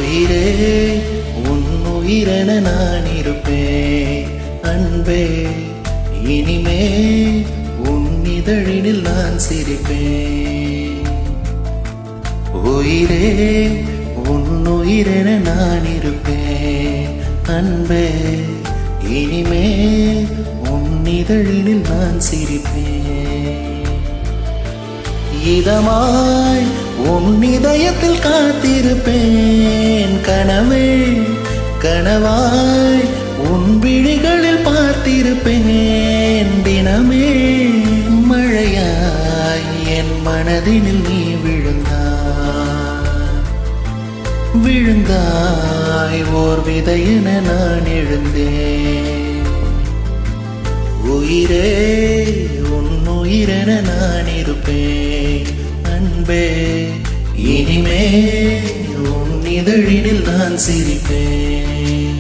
உயிரே உன் உயிரென நான் இருப்பேன் அன்பே இனிமே உன் இதழினில் நான் சிரிப்பேன் உயிரே உன் உயிரென நான் இருப்பேன் அன்பே இனிமே உன் இதழினில் நான் சிரிப்பேன் இதமாய் உன் இதயத்தில் காத்திருப்பேன் கனவே கனவாய் உன் விழிகளில் பார்த்திருப்பேன் தினமே மழையாய் என் மனதினில் நீ விழுந்தாய் விழுந்தாய் ஓர் விதையென நான் எழுந்தேன் உயிரே உன் உயிரென நான் இருப்பேன் அன்பே இனிமே உன் இதழினில் நான் சிரிப்பேன்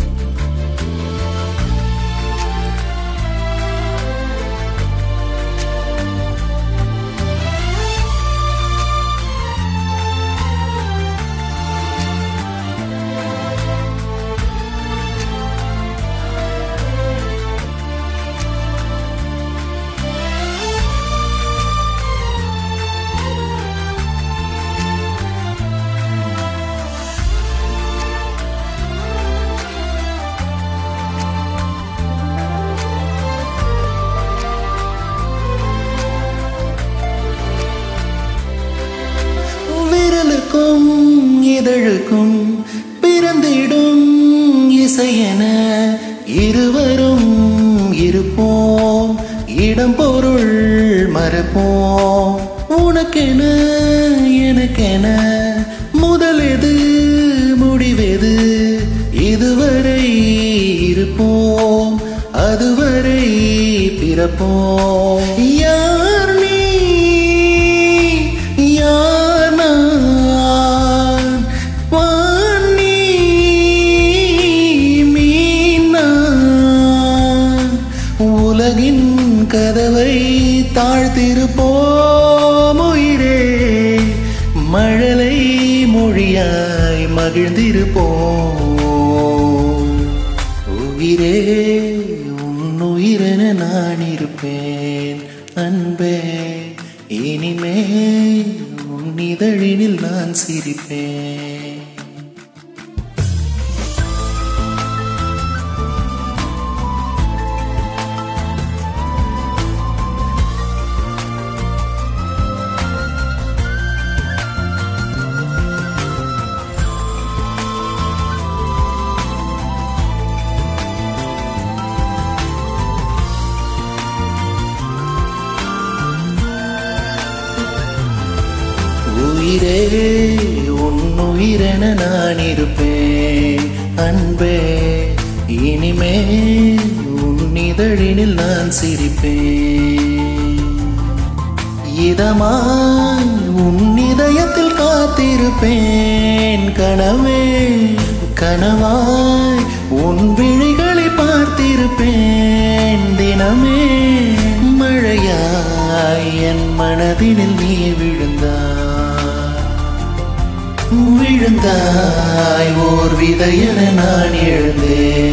விரலுக்கும் இதழுக்கும் பிறந்திடும் இசையென இருவரும் இருப்போம் இடம் பொருள் மறப்போம் உனக்கென எனக்கென முதலெது முடிவெது இதுவரை இருப்போம் அதுவரை பிறப்போம் யார் நீ யார் நான் வான் நீ மீன் நான் உலகின் கதவை தாழ்த்திருப்போம் உயிரே மழலை மொழியாய் மகிழ்ந்திருப்போம் உயிரே உன் உயிரென நான் இருப்பேன் அன்பே இனிமே உன் இதழினில் நான் சிரிப்பேன் உயிரே உன் உயிரென நான் இருப்பேன் அன்பே இனிமே உன் இதழினில் நான் சிரிப்பேன் இதமாய் உன் இதயத்தில் காத்திருப்பேன் கனவே கனவாய் உன் விழிகளை பார்த்திருப்பேன் தினமே மழையாய் என் மனதினில் நீ விழுந்தாய் விழுந்தாய் ஓர் விதையென நான் எழுந்தேன்